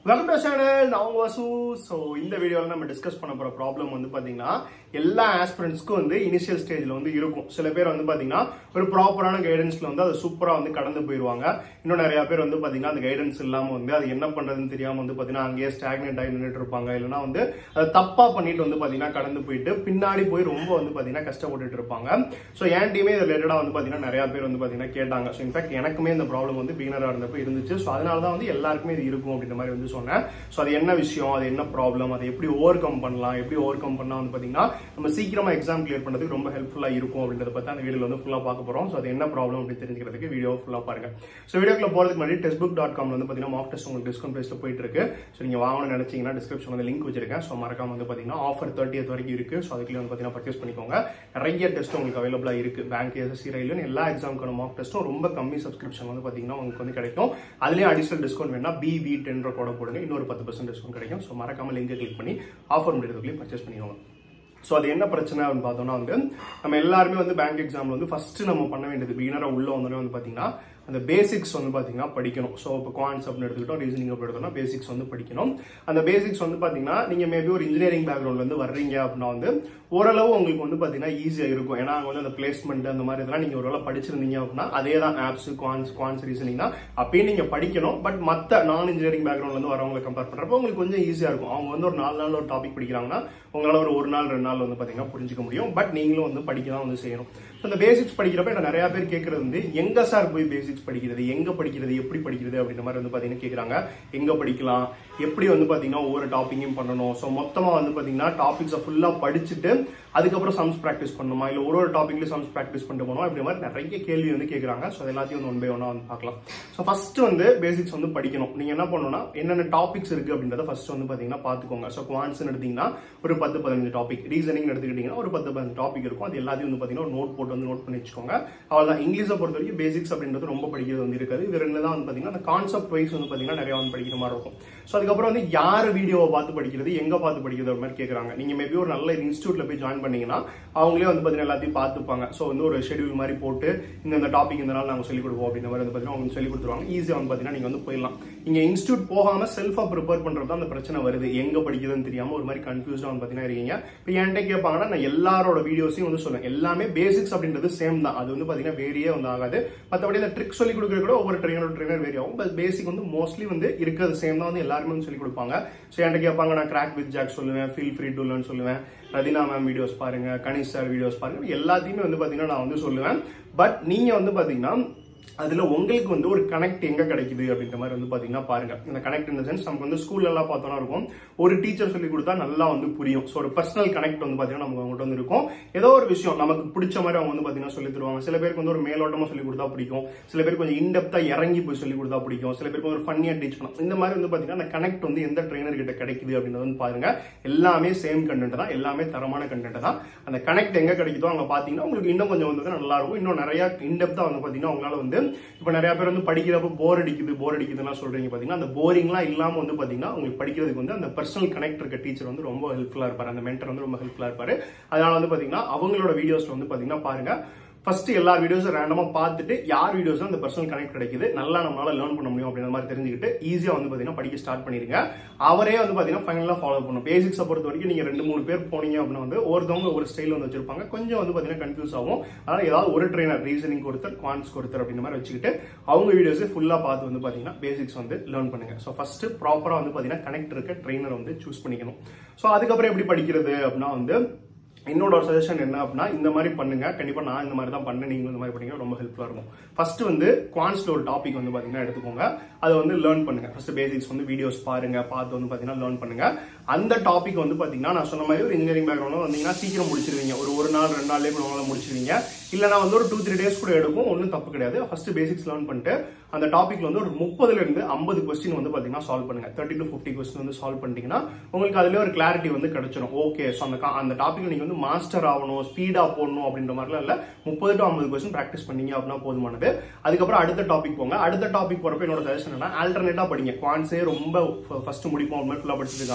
welcome to channel நான் உங்க Vasu so இந்த வீடியோவில் நம்ம டிஸ்கஸ் பண்ண போகிற ப்ராப்ளம் வந்து பார்த்தீங்கன்னா எல்லா ஆஸ்பிரண்ட்ஸ்க்கும் வந்து இனிஷியல் ஸ்டேஜில் வந்து இருக்கும் சில பேர் வந்து பார்த்தீங்கன்னா ஒரு ப்ராப்பரான கைடன்ஸில் வந்து அதை சூப்பராக வந்து கடந்து போயிடுவாங்க இன்னும் நிறைய பேர் வந்து பார்த்தீங்கன்னா அந்த கைடன்ஸ் இல்லாமல் வந்து அது என்ன பண்ணுறதுன்னு தெரியாமல் வந்து பார்த்தீங்கன்னா அங்கேயே ஸ்டாக்னேட் ஆகி நின்றுட்டு இருப்பாங்க இல்லைன்னா வந்து அதை தப்பாக பண்ணிட்டு வந்து பார்த்தீங்கன்னா கடந்து போயிட்டு பின்னாடி போய் ரொம்ப வந்து பார்த்தீங்கன்னா கஷ்டப்பட்டுட்டு இருப்பாங்க ஸோ என் டீமே இது ரிலேட்டடாக வந்து பார்த்தீங்கன்னா நிறைய பேர் வந்து பார்த்தீங்கன்னா கேட்டாங்க ஸோ இன்ஃபேக்ட் எனக்குமே இந்த ப்ராப்ளம் வந்து பிகினராக இருந்தப்போ இருந்துச்சு ஸோ அதனால தான் வந்து எல்லாருக்குமே இது இருக்கும் அப்படின்ற மாதிரி வந்து சொன்னேன் ஸோ அது என்ன விஷயம் அது என்ன ப்ராப்ளம் அதை எப்படி ஓவர் கம் பண்ணலாம் எப்படி ஓவர் கம் பண்ணால் வந்து பார்த்தீங்கன்னா நம்ம சீக்கிரமா எக்ஸாம் கிளியர் பண்ணுறதுக்கு ரொம்ப ஹெல்ப்ஃபுல்லாக இருக்கும் அப்படின்றத பற்றி அந்த வீடியோவில் வந்து ஃபுல்லாக பார்க்க போகிறோம் ஸோ அது என்ன ப்ராப்ளம் அப்படின்னு தெரிஞ்சுக்கிறதுக்கு வீடியோ ஃபுல்லாக பாருங்க ஸோ வீடியோக்குள்ள போகிறதுக்கு முன்னாடி டெஸ்ட் புக் டாட் காம்ல வந்து பார்த்தீங்கன்னா மாக் டெஸ்ட் உங்களுக்கு டிஸ்கவுண்ட் ப்ரைஸில் போயிட்டு இருக்கு ஸோ நீங்கள் வாங்கணும்னு நினைச்சீங்கன்னா டிஸ்கிரிப்ஷன் வந்து லிங்க் வச்சிருக்கேன் ஸோ மறக்காம வந்து பார்த்தீங்கன்னா ஆஃபர் தேர்ட்டியத் வரைக்கும் இருக்கு ஸோ அதுக்குள்ளே வந்து பார்த்தீங்கன்னா பர்ச்சேஸ் பண்ணிக்கோங்க நிறைய டெஸ்ட் உங்களுக்கு அவைலபிளாக இருக்கு பேங்க் எஸ்எஸ்சி ரயில்னு எல்லா எக்ஸாமுக்கான மாக் டெஸ்ட்டும் ரொம்ப கம்மி சப்ஸ்கிரிப்ஷன் வந்து பார்த்தீங்கன்னா உங்களுக்கு வந்து கிடைக்கும் அதுலேயே அடிஷனல் டிஸ்கவுண்ட் வேணா பிவி டென் கோட போடுங்க இன்னொரு பத்து பர்சன்ட் டிஸ்கவுண்ட் கிடைக்கும் ஸோ மறக்காம லிங்கை கிளிக் பண்ணி ஆஃபர் முடிக்கிறதுக்குள்ளேயே பர்ச்சேஸ் பண்ணிக்கோங்க ஸோ அது என்ன பிரச்சனை அப்படின்னு பார்த்தோம்னா வந்து நம்ம எல்லாருமே வந்து பேங்க் எக்ஸாம்ல வந்து ஃபர்ஸ்ட் நம்ம பண்ண வேண்டியது பிகினராக உள்ள வந்தோடனே வந்து பார்த்தீங்கன்னா அந்த பேசிக்ஸ் வந்து பார்த்தீங்கன்னா படிக்கணும் ஸோ இப்போ குவான்ஸ் அப்படின்னு எடுத்துக்கிட்டோம் ரீசனிங் அப்படி எடுத்தோம்னா பேசிக்ஸ் வந்து படிக்கணும் அந்த பேசிக்ஸ் வந்து பார்த்தீங்கன்னா நீங்கள் மேபி ஒரு இன்ஜினியரிங் பேக்ரவுண்ட்லேருந்து வர்றீங்க அப்படின்னா வந்து ஓரளவு உங்களுக்கு வந்து பார்த்தீங்கன்னா ஈஸியாக இருக்கும் ஏன்னா அங்கே வந்து அந்த பிளேஸ்மெண்ட் அந்த மாதிரி இதெல்லாம் நீங்கள் ஒருவேளை படிச்சிருந்தீங்க அப்படின்னா அதே தான் ஆப்ஸ் குவான்ஸ் குவான்ஸ் ரீசனிங் தான் அப்பயும் நீங்கள் படிக்கணும் பட் மற்ற நான் இன்ஜினியரிங் பேக்ரவுண்ட்லேருந்து வரவங்களை கம்பேர் பண்ணுறப்போ உங்களுக்கு கொஞ்சம் ஈஸியாக இருக்கும் அவங்க வந்து ஒரு நாலு நாள் ஒரு டாபிக் படிக்கிறாங்கன்னா உங்களால் ஒரு ஒரு நாள் ரெண்டு நாள் வந்து பார்த்தீங்கன்னா புரிஞ்சுக்க முடியும் பட் நீங்களும் வந்து படிக்க தான் வந்து செய்யணும் ஸோ இந்த பேசிக்ஸ் படிக்கிறப்ப என்ன நிறைய பேர் கேட்கறது வந்து எங்க சார் போய் பேசிக்ஸ் படிக்கிறது எங்க படிக்கிறது எப்படி படிக்கிறது அப்படின்ற மாதிரி வந்து பார்த்தீங்கன்னா கேட்குறாங்க எங்க படிக்கலாம் எப்படி வந்து பார்த்தீங்கன்னா ஒவ்வொரு டாப்பிங்கும் பண்ணணும் ஸோ மொத்தமாக வந்து பார்த்தீங்கன்னா டாபிக்ஸை ஃபுல்லாக படிச்சுட்டு அதுக்கப்புறம் சம்ஸ் ப்ராக்டிஸ் பண்ணணுமா இல்லை ஒரு ஒரு டாப்பிக்ல சம்ஸ் ப்ராக்டிஸ் பண்ணிட்டு போகணும் இப்படி மாதிரி நிறைய கேள்வி வந்து கேட்குறாங்க ஸோ அது எல்லாத்தையும் வந்து ஒன் பை ஒன்னாக வந்து பார்க்கலாம் ஸோ ஃபர்ஸ்ட் வந்து பேசிக்ஸ் வந்து படிக்கணும் நீங்கள் என்ன பண்ணணும்னா என்னென்ன டாபிக்ஸ் இருக்கு அப்படின்றத ஃபர்ஸ்ட் வந்து பார்த்தீங்கன்னா பார்த்துக்கோங்க ஸோ குவான்ஸ் எடுத்தீங்கன்னா ஒரு பத்து பதினஞ்சு டாபிக் ரீசனிங் எடுத்துக்கிட்டீங்கன்னா ஒரு பத்து பதினஞ்சு டாபிக் இருக்கும் அது எல்லாத்தையும் வந்து பார்த்தீங்கன்னா ஒரு நோட் போட்டு வந்து நோட் பண்ணி வச்சுக்கோங்க அவ்வளோதான் இங்கிலீஷை பொறுத்த வரைக்கும் பேசிக்ஸ் அப்படின்றது ரொம்ப படிக்கிறது வந்து இருக்காது இது ரெண்டு தான் வந்து பார்த்தீங்கன்னா அந்த கான்செப்ட் வைஸ் வந்து பார்த்தீங்கன்னா நிறைய வந்து படிக்கிற மாதிரி இருக்கும் ஸோ அதுக்கப்புறம் வந்து யார் வீடியோவை பார்த்து படிக்கிறது எங்கே பார்த்து படிக்கிறது அது மாதிரி கேட்குறாங்க நீங்கள் மேபி ஒரு நல்ல இன்ஸ்டியூட்ல போய் ஜாயின் பண்ணீங்கன்னா அவங்களே வந்து பார்த்தீங்கன்னா எல்லாத்தையும் பார்த்துப்பாங்க ஸோ வந்து ஒரு ஷெடியூல் மாதிரி போட்டு இந்த இந்த டாபிக் இந்த நாள் நாங்கள் சொல்லிக் கொடுப்போம் அப்படின்ற மாதிரி வந்து பார்த்தீங்கன்னா அவங்க சொல்லிக் கொடுத்துருவாங்க ஈஸியாக வந்து பார்த்தீங்கன்னா நீங்கள் வந்து போயிடலாம் இங்கே இன்ஸ்டியூட் போகாமல் செல்ஃபாக ப்ரிப்பேர் பண்ணுறது தான் அந்த பிரச்சனை வருது எங்கே படிக்கிறதுன்னு தெரியாமல் ஒரு மாதிரி கன்ஃபியூஸ்டாக வந்து பார்த்தீங்கன்னா இருக்கீங்க இப்போ என்கிட்ட கேட்பாங்கன்னா நான் எல்லாரோட வீடியோஸையும் வந்து சொல்லுவேன் எல்லாமே பேசிக்ஸ் அப்படின்றது சேம் தான் அது வந்து பார்த்தீங்கன்னா வேரியே வந்து ஆகாது மற்றபடி இந்த ட்ரிக் சொல்லி கொடுக்குறது கூட ஒவ்வொரு ட்ரெயினரோட ட்ரெயினர் வேரி ஆகும் பட் பேசிக் வந்து மோஸ்ட்லி வந்து இருக்கிறது சேம் தான் வந்து எல்லாருமே வந்து சொல்லி கொடுப்பாங்க ஸோ என்கிட்ட கேட்பாங்க நான் கிராக் வித் ஜாக் சொல்லுவேன் ஃபீல் ஃப்ரீ டு லேர்ன் சொல்லுவேன் ரதினா மேம் வீடியோஸ் பாருங்க கணிஷ் சார் வீடியோஸ் பாருங்க எல்லாத்தையுமே வந்து பாத்தீங்கன்னா நான் வந்து சொல்லுவேன் பட் நீங்க வந்து பாத்தீங்கன்னா அதுல உங்களுக்கு வந்து ஒரு கனெக்ட் எங்க கிடைக்குது அப்படின்ற மாதிரி வந்து பாத்தீங்கன்னா பாருங்க இந்த கனெக்ட் இந்த சென்ஸ் நமக்கு வந்து ஸ்கூல்ல எல்லாம் பார்த்தோம்னா இருக்கும் ஒரு டீச்சர் சொல்லி கொடுத்தா நல்லா வந்து புரியும் ஸோ ஒரு பர்சனல் கனெக்ட் வந்து பாத்தீங்கன்னா நமக்கு அவங்ககிட்ட வந்து இருக்கும் ஏதோ ஒரு விஷயம் நமக்கு பிடிச்ச மாதிரி அவங்க வந்து பாத்தீங்கன்னா சொல்லி தருவாங்க சில பேருக்கு வந்து ஒரு மேலோட்டமா சொல்லி கொடுத்தா பிடிக்கும் சில பேருக்கு கொஞ்சம் இன்டெப்தா இறங்கி போய் சொல்லி கொடுத்தா பிடிக்கும் சில பேருக்கு ஒரு ஃபன்னியா டீச் பண்ணலாம் இந்த மாதிரி வந்து பாத்தீங்கன்னா அந்த கனெக்ட் வந்து எந்த ட்ரைனர் கிட்ட கிடைக்குது அப்படின்றது வந்து பாருங்க எல்லாமே சேம் கண்டென்ட் தான் எல்லாமே தரமான கண்டென்ட் தான் அந்த கனெக்ட் எங்க கிடைக்குதோ அங்க பாத்தீங்கன்னா உங்களுக்கு இன்னும் கொஞ்சம் வந்து நல்லா இருக்கும் இன்னும் நிறைய இன்டெப்தா வந்து பாத்தீங்கன்னா உங்களால வந்து இப்போ நிறைய பேர் வந்து படிக்கிறப்ப போர் அடிக்குது போர் அடிக்குதுலாம் சொல்றீங்க பாத்தீங்கன்னா அந்த போரிங்லாம் இல்லாம வந்து பாத்தீங்கன்னா உங்களுக்கு படிக்கிறதுக்கு வந்து அந்த பர்சனல் கனெக்ட் இருக்க டீச்சர் வந்து ரொம்ப ஹெல்ப்ஃபுல்லா இருப்பாரு அந்த மென்டர் வந்து ரொம்ப ஹெல்ப்ஃபுல்லா இருப்பாரு அதனால வந்து பாத்தீங்கன்னா அவங்களோட வீடியோஸ்ல வந்து பாத்தீங்கன்னா பாருங்க ஃபர்ஸ்ட் எல்லா வீடியோஸும் ரேண்டமா பார்த்துட்டு யார் வீடியோஸ் அந்த பர்சனல் கனெக்ட் கிடைக்குது நல்லா நம்மளால லேர்ன் பண்ண முடியும் அப்படின்ற மாதிரி தெரிஞ்சுக்கிட்டு ஈஸியா வந்து பாத்தீங்கன்னா படிக்க ஸ்டார்ட் பண்ணிருங்க அவரே வந்து பாத்தீங்கன்னா ஃபைனலா ஃபாலோ பண்ணும் பேசிக்ஸை பொறுத்த வரைக்கும் நீங்க ரெண்டு மூணு பேர் போனீங்க அப்படின்னா வந்து ஒருத்தவங்க ஒரு ஸ்டைல் வந்து வச்சிருப்பாங்க கொஞ்சம் வந்து பாத்தீங்கன்னா கன்ஃபியூஸ் ஆகும் அதனால ஏதாவது ஒரு ட்ரைனர் ரீசனிங் ஒருத்தர் குவான்ஸ் ஒருத்தர் அப்படின்ற மாதிரி வச்சுக்கிட்டு அவங்க வீடியோஸ் ஃபுல்லா பார்த்து வந்து பாத்தீங்கன்னா பேசிக்ஸ் வந்து லேர்ன் பண்ணுங்க ஸோ ஃபர்ஸ்ட் ப்ராப்பரா வந்து பாத்தீங்கன்னா கனெக்ட் இருக்க ட்ரைனர் வந்து சூஸ் பண்ணிக்கணும் ஸோ அதுக்கப்புறம் எப்படி படிக்கிறது அப்படின்னா வந்து என்னோட ஒரு சஜஷன் என்ன அப்படின்னா இந்த மாதிரி பண்ணுங்க கண்டிப்பா நான் இந்த மாதிரி தான் பண்ணேன் நீங்க இந்த மாதிரி பண்ணீங்க ரொம்ப ஹெல்ப்ஃபுல்லா இருக்கும் ஃபர்ஸ்ட் வந்து குவான்ஸ்ல ஒரு டாபிக் வந்து பாத்தீங்கன்னா எடுத்துக்கோங்க அதை வந்து லேர்ன் பண்ணுங்க ஃபர்ஸ்ட் பேசிக்ஸ் வந்து வீடியோஸ் பாருங்க பார்த்து வந்து பாத்தீங்கன்னா லேர்ன் பண்ணுங்க அந்த டாபிக் வந்து பாத்தீங்கன்னா நான் சொன்ன மாதிரி ஒரு இன்ஜினியரிங் பேக்ரவுண்ட் வந்தீங்கன்னா சீக்கிரம் முடிச்சிருவீங்க ஒரு ஒரு நாள் ரெண்டு நாள்லேயே கூட உங்களால முடிச்சிருவீங்க இல்லைனா வந்து ஒரு டூ த்ரீ டேஸ் கூட எடுக்கும் ஒன்றும் தப்பு கிடையாது ஃபர்ஸ்ட் பேசிக்ஸ் லேர்ன் பண்ணிட்டு அந்த டாபிக்ல வந்து ஒரு முப்பதுல இருந்து ஐம்பது கொஸ்டின் வந்து பாத்தீங்கன்னா சால்வ் பண்ணுங்க தேர்ட்டி டு ஃபிஃப்டி கொஸ்டின் வந்து சால்வ் பண்ணிட்டீங்கன்னா உங்களுக்கு அதுல ஒரு கிளாரிட்டி வந்து கிடைச்சிடும் ஓகே ஸோ அந்த அந்த டாபிக் நீங்க வந்து மாஸ்டர் ஆகணும் ஸ்பீடா போடணும் அப்படின்ற மாதிரிலாம் இல்ல முப்பது டு ஐம்பது கொஸ்டின் ப்ராக்டிஸ் பண்ணீங்க அப்படின்னா போதுமானது அதுக்கப்புறம் அடுத்த டாபிக் போங்க அடுத்த டாபிக் போறப்ப என்னோட சஜஷன் என்ன ஆல்டர்னேட்டா படிங்க குவான்ஸே ரொம்ப ஃபர்ஸ்ட் முடிப்போம் அது மாதிரி ஃபுல்லா படிச்சுட்டு இருக்காம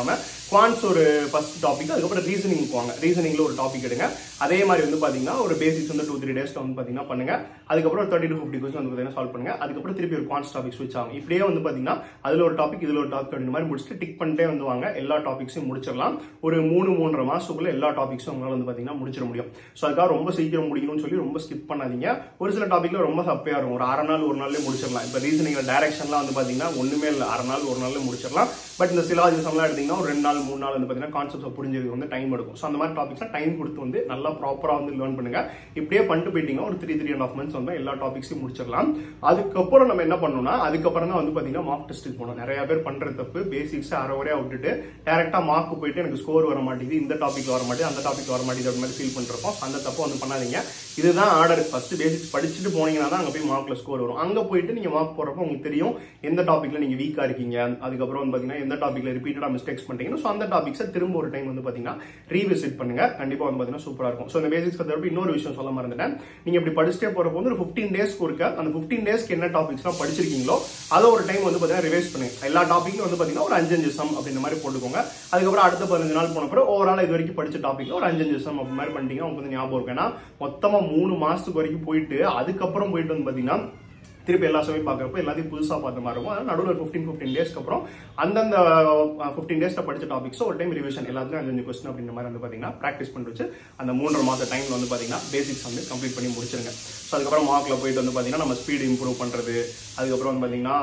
குவான்ஸ் ஒரு ஃபர்ஸ்ட் டாபிக் அதுக்கப்புறம் ரீசனிங் போவாங்க ரீசனிங்ல ஒரு டாபிக் எடுங்க அதே மாதிரி வந்து பாத்தீங்கன்னா ஒரு பேசிக்ஸ் வந்து டூ த்ரீ டேஸ்ல வந்து பாத்தீங்கன்னா பண்ணுங்க அதுக்கப்புறம் தேர்ட்டி டு ஃபிஃப்டி கொஸ்டின் வந்து பாத்தீங்கன்னா சால்வ் பண்ணுங்க அதுக்கப்புறம் திருப்பி ஒரு குவான்ஸ் டாபிக் ஸ்விட்ச் ஆகும் இப்படியே வந்து பாத்தீங்கன்னா அதுல ஒரு டாபிக் இதுல ஒரு டாபிக் அப்படின்ற மாதிரி முடிச்சுட்டு டிக் பண்ணிட்டே வந்து வாங்க எல்லா டாபிக்ஸையும் முடிச்சிடலாம் ஒரு மூணு மூன்றரை மாசத்துக்குள்ள எல்லா டாபிக்ஸும் உங்களால வந்து பாத்தீங்கன்னா முடிச்சிட முடியும் ஸோ அதுக்காக ரொம்ப சீக்கிரம் முடிக்கணும்னு சொல்லி ரொம்ப ஸ்கிப் பண்ணாதீங்க ஒரு சில டாபிக்ல ரொம்ப சப்பையா இருக்கும் ஒரு அரை நாள் ஒரு நாள்லயே முடிச்சிடலாம் இப்போ ரீசனிங் டைரக்ஷன்லாம் வந்து பாத்தீங்கன்னா ஒண்ணுமே இல்லை அரை நாள் ஒரு நாள்ல முடிச்சிடலாம் பட் இந்த சிலாஜிசம்லாம் எடுத்தீங்கன்னா ஒரு ரெண்டு நாள் மூணு நாள் வந்து பாத்தீங்கன்னா கான்செப்ட்ஸ் புரிஞ்சதுக்கு வந்து டைம் எடுக்கும் ஸோ அந்த மாதிரி டாபிக்ஸ்லாம் டைம் கொடுத்து வந்து நல்லா ப்ராப்பரா வந்து லேர்ன் பண்ணுங்க இப்படியே பண்ணிட்டு போயிட்டீங்கன்னா ஒரு three three and half months வந்து எல்லா டாபிக்ஸையும் முடிச்சிடலாம் அதுக்கப்புறம் நம்ம என்ன பண்ணணும்னா அதுக்கப்புறம் தான் வந்து பாத்தீங்கன்னா மார்க் டெஸ்ட்டுக்கு போகணும் நிறைய பேர் பண்ற தப்பு பேசிக்ஸ் அரை வரையா விட்டுட்டு டேரக்டா மார்க் போயிட்டு எனக்கு ஸ்கோர் வர மாட்டேங்குது இந்த டாபிக் வர மாட்டேங்குது அந்த டாபிக் வர மாட்டேங்குது அப்படி மாதிரி ஃபீல் பண்றப்போ அந்த தப்பு வந்து பண்ணாதீங்க இதுதான் ஆர்டர் ஃபர்ஸ்ட் பேசிக்ஸ் படிச்சுட்டு போனீங்கன்னா தான் அங்க போய் மார்க்ல ஸ்கோர் வரும் அங்க போயிட்டு நீங்க மார்க் போறப்போ உங்களுக்கு தெரியும் எந்த டாபிக்ல நீங்க வீக்கா இருக்கீங்க அதுக்கப்புறம் வந்து பாத்தீங்கன்னா எந்த டாபிக்ல ரிப்பீட்டடா மிஸ்டேக்ஸ் பண்றீங்கன்னா ஸோ அந்த டாபிக்ஸை திரும்ப ஒரு டைம் வந்து பாத்தீங்கன்னா ரீவிசிட் பண்ணுங்க கண்டிப்பா வந்து பாத்தீங்கன்னா சூப்பரா இருக்கும் ஸோ இந்த பேசிக்ஸ் கற்றுறப்ப இன்னொரு விஷயம் சொல்ல மறந்துட்டேன் நீங்க இப்படி படிச்சுட்டே போறப்போ வந்து ஒரு ஃபிஃப்டீன் டேஸ்க்கு இருக்க அந்த ஃபிஃப்டீன் டேஸ்க்கு என்ன டாபிக்ஸ்லாம் படிச்சிருக்கீங்களோ அதை ஒரு டைம் வந்து பாத்தீங்கன்னா ரிவைஸ் பண்ணுங்க எல்லா டாபிக்கும் வந்து பாத்தீங்கன்னா ஒரு அஞ்சு அஞ்சு சம் அப்படின்ற மாதிரி போட்டுக்கோங்க அதுக்கப்புறம் அடுத்த பதினஞ்சு நாள் போன பிறகு ஓவரால் இது வரைக்கும் படிச்ச டாபிக்ல ஒரு அஞ்சு அஞ்சு சம் அப்படி மாதிரி பண்ணிட்டீங்கன்னா உங்களுக்கு வந்து ஞாபகம் இருக்கும் ஏன்னா மொத்தமா மூணு மாசத்துக்கு வரைக்கும் போயிட்டு அதுக்கப்புறம் போயிட்டு வந்து பாத்தீங்கன்னா திருப்பி எல்லா சமயம் பார்க்குறப்போ எல்லாத்தையும் புதுசாக பார்த்த மாதிரி இருக்கும் அதனால நடுவில் ஃபிஃப்டீன் ஃபிஃப்டீன் டேஸ்க்கு அப்புறம் அந்தந்த ஃபிஃப்டீன் டேஸ்ல படிச்ச டாபிக்ஸ் ஒரு டைம் ரிவிஷன் எல்லாத்துலையும் அஞ்சு கொஸ்டின் அப்படின்ற மாதிரி வந்து பார்த்தீங்கன்னா ப்ராக்டிஸ் பண்ணி வச்சு அந்த மூன்றரை மாத டைம்ல வந்து பார்த்தீங்கன்னா பேசிக்ஸ் வந்து கம்ப்ளீட் பண்ணி முடிச்சிருங்க ஸோ அதுக்கப்புறம் மார்க்ல போயிட்டு வந்து பார்த்தீங்கன்னா நம்ம ஸ்பீடு இம்ப்ரூவ் பண்ணுறது அதுக்கப்புறம் வந்து பார்த்தீங்கன்னா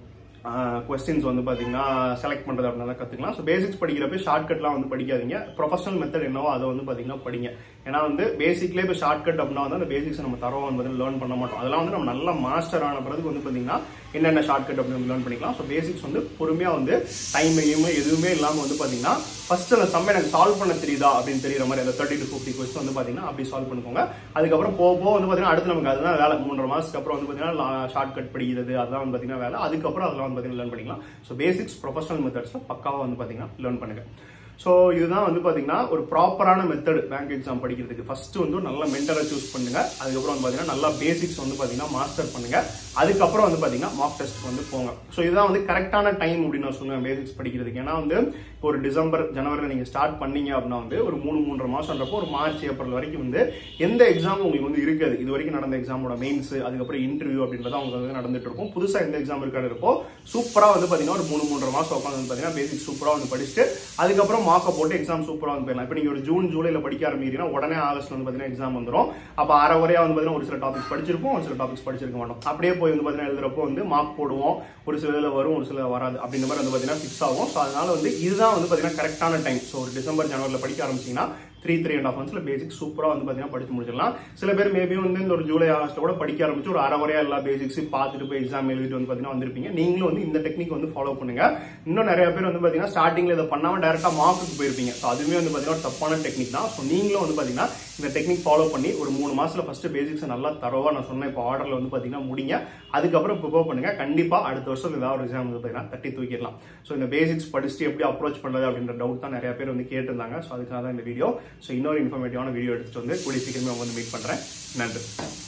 கொஸ்டின்ஸ் வந்து பார்த்தீங்கன்னா செலக்ட் பண்ணுறது அப்படின்னா கற்றுக்கலாம் ஸோ பேசிக்ஸ் படிக்கிறப்ப ஷார்ட்கட்லாம் வந்து படிக்காதீங்க ப்ரொஃபஷனல் மெத்தட் என்னவோ அதை வந்து பார்த்தீங்கன்னா படிங்க ஏன்னா வந்து பேசிக்லேயே இப்போ ஷார்ட்கட் அப்படின்னா வந்து அந்த பேசிக்ஸ் நம்ம தரோம் வந்து லேர்ன் பண்ண மாட்டோம் அதெல்லாம் வந்து நம்ம நல்ல மாஸ்டர் ஆன பிறகு வந்து பார்த்தீங்கன்னா என்னென்ன ஷார்ட்கட் அப்படின்னு லேர்ன் பண்ணிக்கலாம் ஸோ பேசிக்ஸ் வந்து பொறுமையாக வந்து டைம் எதுவுமே இல்லாமல் வந்து பார்த்தீங்கன்னா ஃபர்ஸ்ட் அந்த சம் எனக்கு சால்வ் பண்ண தெரியுதா அப்படின்னு தெரியுற மாதிரி அந்த தேர்ட்டி டு ஃபிஃப்டி கொஸ்டின் வந்து பார்த்தீங்கன்னா அப்படி சால்வ் பண்ணிக்கோங்க அதுக்கப்புறம் போக போக வந்து பார்த்தீங்கன்னா அடுத்து நமக்கு அதுதான் வேலை மூன்றரை மாதத்துக்கு அப்புறம் வந்து பார்த்தீங்கன்னா ஷார்ட் கட் படிக்கிறது அதெல்லாம் வந்து பார்த்தீங்கன்னா வேலை அதுக்கப்புறம் அதெல்லாம் வந்து பார்த்தீங்கன்னா லேர்ன் பண்ணிக்கலாம் ஸோ பேசிக்ஸ் ப்ரொஃபஷனல் மெத்தட்ஸில் பக்காவாக வந்து பார்த்தீங்கன்னா லேர்ன் பண்ணுங்க ஸோ இதுதான் வந்து பார்த்தீங்கன்னா ஒரு ப்ராப்பரான மெத்தட் பேங்க் எக்ஸாம் படிக்கிறதுக்கு ஃபர்ஸ்ட் வந்து ஒரு நல்ல மென்டரை சூஸ் பண்ணுங்க அதுக்கப்புறம் வந்து பார்த்தீங்கன்னா நல்லா பேசிக்ஸ் வந்து பார்த்தீங்கன்னா மாஸ்டர் பண்ணுங்க அதுக்கப்புறம் வந்து பார்த்தீங்கன்னா மார்க் டெஸ்ட் வந்து போங்க ஸோ இதுதான் வந்து கரெக்டான டைம் அப்படின்னு நான் சொல்லுவேன் பேசிக்ஸ் படிக்கிறதுக்கு ஏன்னா வந்து இப்போ ஒரு டிசம்பர் ஜனவரியில் நீங்கள் ஸ்டார்ட் பண்ணீங்க அப்படின்னா வந்து ஒரு மூணு மூன்றரை மாசம்ன்றப்போ ஒரு மார்ச் ஏப்ரல் வரைக்கும் வந்து எந்த எக்ஸாம் உங்களுக்கு வந்து இருக்காது இது வரைக்கும் நடந்த எக்ஸாமோட மெயின்ஸ் அதுக்கப்புறம் இன்டர்வியூ அப்படின்றது அவங்க வந்து நடந்துட்டு இருக்கும் புதுசாக எந்த எக்ஸாம் இருக்காது சூப்பராக வந்து பார்த்தீங்கன்னா ஒரு மூணு மூன்றரை மாசம் உட்காந்து வந்து பார்த்தீங்கன்னா பேசிக் சூப்பராக வந்து படிச்சுட்டு அதுக்கப்புறம் மார்க்கை போட்டு எக்ஸாம் சூப்பராக வந்து போயிடலாம் இப்போ நீங்கள் ஒரு ஜூன் ஜூலைல படிக்க ஆரம்பிக்கிறீங்கன்னா உடனே ஆகஸ்ட்ல வந்து பார்த்தீங்கன்னா எக்ஸாம் வந்துடும் அப்போ அரை வரையா வந்து பார்த்தீங்கன்னா ஒரு சில டாபிக்ஸ் படிச்சிருப்போம் ஒரு சில டாபிக்ஸ் படிச்சிருக்க மாட்டோம் அப்படியே போய் வந்து பார்த்தீங்கன்னா எழுதுறப்போ வந்து மார்க் போடுவோம் ஒரு சில இதில் வரும் ஒரு சில வராது அப்படின்ற மாதிரி வந்து பார்த்தீங்கன்னா ஃபிக்ஸ் ஆகும் ஸோ அதனால வந்து இதுதான் வந்து பார்த்தீங்கன்னா கரெக்டான டைம் ஸோ ஒரு டிசம்பர் ஜனவரியில் படிக்க ஆரம்பிச்சிங்கன்னா த்ரீ த்ரீ அண்ட் ஆஃப் மந்த்ஸ்ல பேசிக் சூப்பராக வந்து பார்த்தீங்கன்னா படிச்சு முடிச்சிடலாம் சில பேர் மேபி வந்து இந்த ஒரு ஜூலை ஆகஸ்ட்ல கூட படிக்க ஆரம்பிச்சு ஒரு அரை வரையா எல்லா பேசிக்ஸும் பார்த்துட்டு போய் எக்ஸாம் எழுதிட்டு வந்து பார்த்தீங்கன்னா வந்திருப்பீங்க நீங்களும் வந்து இந்த டெக்னிக் வந்து ஃபாலோ பண்ணுங்க இன்னும் நிறைய பேர் வந்து பார்த்தீங்கன்னா ஸ்டார்டிங்ல இதை பண்ணாம டேரக்டா மார்க்குக்கு போயிருப்பீங்க ஸோ அதுவுமே வந்து பார்த்தீங்கன்னா ஒரு தப்பான டெக்னிக் தான் ஸோ நீங்களும் வந்து பார்த்தீங்கன்னா இந்த டெக்னிக் ஃபாலோ பண்ணி ஒரு மூணு மாசத்துல ஃபர்ஸ்ட் பேசிக்ஸ் நல்லா தரவா நான் சொன்னேன் இப்போ ஆர்டர்ல வந்து பார்த்தீங்கன்னா முடிங்க அதுக்கப்புறம் ப்ரிப்பேர் பண்ணுங்க கண்டிப்பா அடுத்த வருஷம் ஏதாவது ஒரு எக்ஸாம் வந்து பார்த்தீங்கன்னா தட்டி தூக்கிடலாம் ஸோ இந்த பேசிக்ஸ் படிச்சுட்டு எப்படி அப்ரோச் பண்ணுறது அப்படின்ற டவுட் தான் நிறைய பேர் வந்து கேட்டிருந்தாங்க ஸோ அதுக்காக தான் இந்த வீடியோ ஸோ இன்னொரு இன்ஃபர்மேட்டிவான வீடியோ எடுத்துட்டு வந்து கூடிய சீக்கிரமே அவங்க வந்து மீட் பண்றேன் நன்றி